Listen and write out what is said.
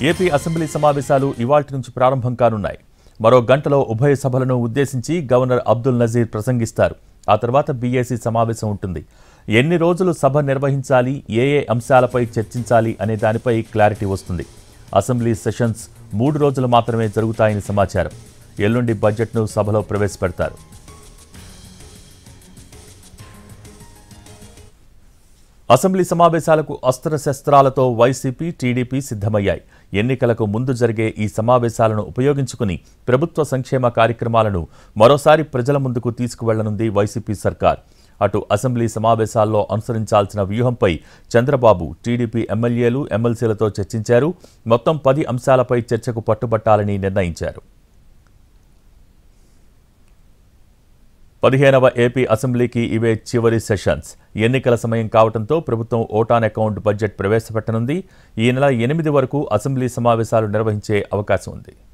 AP assembly సమావేశాలు ఇవాల్టి నుంచి ప్రారంభం కానున్నాయి మరో గంటలో ఉభయ సభలను ఉద్దేశించి గవర్నర్ అబ్దుల్ నజీర్ ప్రసంగిస్తారు ఆ తర్వాత బీఏసీ సమావేశం ఉంటుంది ఎన్ని రోజులు సభ నిర్వహించాలి ఏ ఏ అంశాలపై చర్చించాలి అనే దానిపై క్లారిటీ వస్తుంది అసెంబ్లీ సెషన్స్ మూడు రోజులు మాత్రమే జరుగుతాయని సమాచారం ఎల్లుండి బడ్జెట్ను సభలో ప్రవేశపెడతారు అసెంబ్లీ సమావేశాలకు అస్త్రశస్త్రాలతో వైసీపీ టీడీపీ సిద్ధమయ్యాయి ఎన్నికలకు ముందు జరిగే ఈ సమావేశాలను ఉపయోగించుకుని ప్రభుత్వ సంక్షేమ కార్యక్రమాలను మరోసారి ప్రజల ముందుకు తీసుకువెళ్లనుంది వైసీపీ సర్కార్ అటు అసెంబ్లీ సమావేశాల్లో అనుసరించాల్సిన వ్యూహంపై చంద్రబాబు టీడీపీ ఎమ్మెల్యేలు ఎమ్మెల్సీలతో చర్చించారు మొత్తం పది అంశాలపై చర్చకు పట్టుబట్టాలని నిర్ణయించారు పదిహేనవ ఏపీ అసెంబ్లీకి ఇవే చివరి సెషన్స్ ఎన్నికల సమయం కావడంతో ప్రభుత్వం ఓటాన్ అకౌంట్ బడ్జెట్ ప్రవేశపెట్టనుంది ఈ నెల ఎనిమిది వరకు అసెంబ్లీ సమావేశాలు నిర్వహించే అవకాశం ఉంది